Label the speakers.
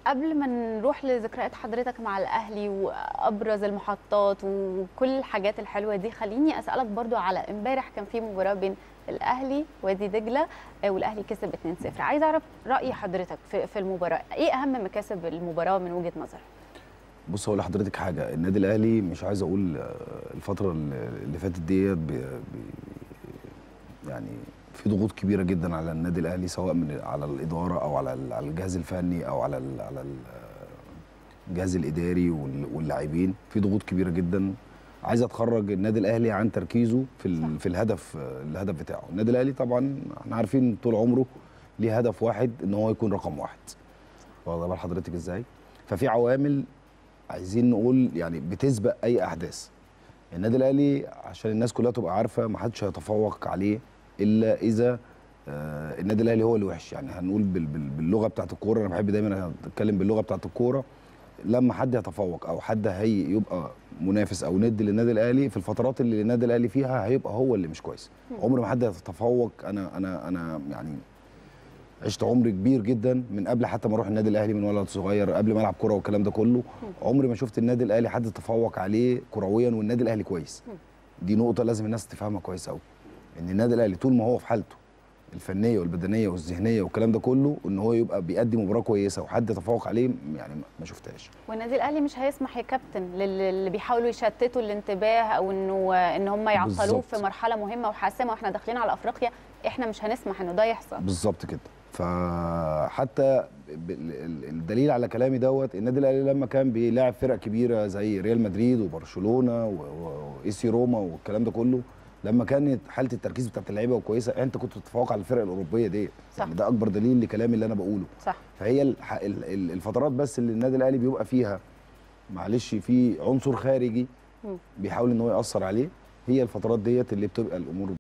Speaker 1: قبل ما نروح لذكريات حضرتك مع الاهلي وابرز المحطات وكل الحاجات الحلوه دي خليني اسالك برضو على امبارح كان في مباراه بين الاهلي وادي دجله آه، والاهلي كسب 2-0 عايز اعرف راي حضرتك في في المباراه ايه اهم مكاسب المباراه من وجهه نظرك
Speaker 2: بص هقول لحضرتك حاجه النادي الاهلي مش عايز اقول آه، الفتره اللي اللي فاتت ديت بي- بي- يعني في ضغوط كبيره جدا على النادي الاهلي سواء من على الاداره او على ال- على الجهاز الفني او على ال- على ال- الجهاز الاداري وال- واللاعبين في ضغوط كبيره جدا عايز اتخرج النادي الاهلي عن تركيزه في ال- في الهدف آه، الهدف بتاعه النادي الاهلي طبعا احنا عارفين طول عمره ليه هدف واحد ان هو يكون رقم واحد واخد بال حضرتك ازاي ففي عوامل عايزين نقول يعني بتسبق اي احداث النادي الاهلي عشان الناس كلها تبقى عارفه ما حدش هيتفوق عليه الا اذا آه النادي الاهلي هو اللي وحش يعني هنقول بال- بال- باللغه بتاعت الكوره انا بحب دايما اتكلم باللغه بتاعت الكوره لما حد يتفوق او حد هي يبقى منافس او ند للنادي الاهلي في الفترات اللي النادي الاهلي فيها هيبقى هو اللي مش كويس عمر ما حد يتفوق انا انا انا يعني عشت عمر كبير جدا من قبل حتى ما اروح النادي الاهلي من ولد صغير قبل ما العب كوره والكلام ده كله عمري ما شفت النادي الاهلي حد تفوق عليه كرويا والنادي الاهلي كويس دي نقطه لازم الناس تفهمها كويس قوي ان النادي الاهلي طول ما هو في حالته الفنيه والبدنيه والذهنيه والكلام ده كله ان هو يبقى بيقدم مباراه كويسه وحد يتفوق عليه يعني ما- ما شفتهاش
Speaker 1: والنادي الاهلي مش هيسمح يا كابتن لل- اللي بيحاولوا يشتتوا الانتباه او انه ان هم يعطلوه
Speaker 2: بالظبط.
Speaker 1: في مرحله مهمه وحاسمه واحنا داخلين على افريقيا احنا مش هنسمح انه ده يحصل
Speaker 2: بالظبط كده فحتى ب- ال- الدليل على كلامي دوت النادي الاهلي لما كان بيلاعب فرق كبيره زي ريال مدريد وبرشلونه و- و- وايسي روما والكلام ده كله لما كانت حاله التركيز بتاعت اللعيبه كويسه انت كنت تتفوق على الفرق الاوروبيه ديت
Speaker 1: صح.
Speaker 2: يعني ده اكبر دليل لكلامي اللي انا بقوله
Speaker 1: صح
Speaker 2: فهي الح- ال- ال- الفترات بس اللي النادي الاهلي بيبقى فيها معلش في عنصر خارجي
Speaker 1: مم.
Speaker 2: بيحاول ان هو ياثر عليه هي الفترات ديت اللي بتبقى الامور